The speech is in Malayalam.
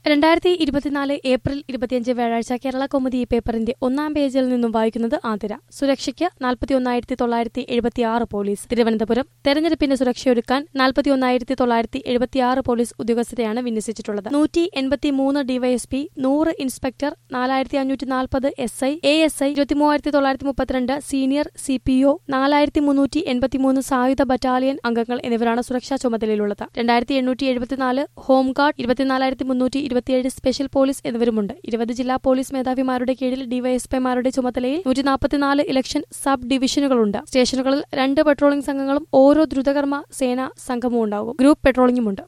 രണ്ടായിരത്തി ഇരുപത്തിനാല് ഏപ്രിൽ ഇരുപത്തിയഞ്ച് വ്യാഴാഴ്ച കേരള കൗമുദി ഈ പേപ്പറിന്റെ ഒന്നാം പേജിൽ നിന്നും വായിക്കുന്നത് ആതിര സുരക്ഷയ്ക്ക് നാൽപ്പത്തിയൊന്നായിരത്തി തൊള്ളായിരത്തി എഴുപത്തിയാറ് പോലീസ് തിരുവനന്തപുരം തെരഞ്ഞെടുപ്പിന് സുരക്ഷയൊരുക്കാൻ നാൽപ്പത്തിയൊന്നായിരത്തി തൊള്ളായിരത്തി എഴുപത്തിയാറ് പോലീസ് ഉദ്യോഗസ്ഥരെയാണ് വിന്യസിച്ചിട്ടുള്ളത് നൂറ്റി എൺപത്തിമൂന്ന് ഡിവൈഎസ്പി നൂറ് ഇൻസ്പെക്ടർ നാലായിരത്തി അഞ്ഞൂറ്റി നാൽപ്പത് S I A S I ഇരുപത്തിമൂവായിരത്തി തൊള്ളായിരത്തി മുപ്പത്തിരണ്ട് സീനിയർ സി പി ഒ നാലായിരത്തി മുന്നൂറ്റി എൺപത്തിമൂന്ന് സായുധ ബറ്റാലിയൻ അംഗങ്ങൾ എന്നിവരാണ് സുരക്ഷാ ചുമതലയിലുള്ളത് രണ്ടായിരത്തി എണ്ണൂറ്റി എഴുപത്തിനാല് ഹോംഗാർഡ് ഇരുപത്തിനാലായിരത്തി മുന്നൂറ്റി ഇരുപത്തിയേഴ് സ്പെഷ്യൽ പോലീസ് എന്നിവരുമുണ്ട് ഇരുപത് ജില്ലാ പോലീസ് മേധാവിമാരുടെ കീഴിൽ ഡിവൈഎസ്പിമാരുടെ ചുമതലയിൽ നൂറ്റി നാൽപ്പത്തിനാല് ഇലക്ഷൻ സബ് ഡിവിഷനുകളുണ്ട് സ്റ്റേഷനുകളിൽ രണ്ട് പെട്രോളിംഗ് സംഘങ്ങളും ഓരോ ദ്രുതകർമ്മ സേനാ സംഘവും ഉണ്ടാകും ഗ്രൂപ്പ് പെട്രോളിംഗുമുണ്ട്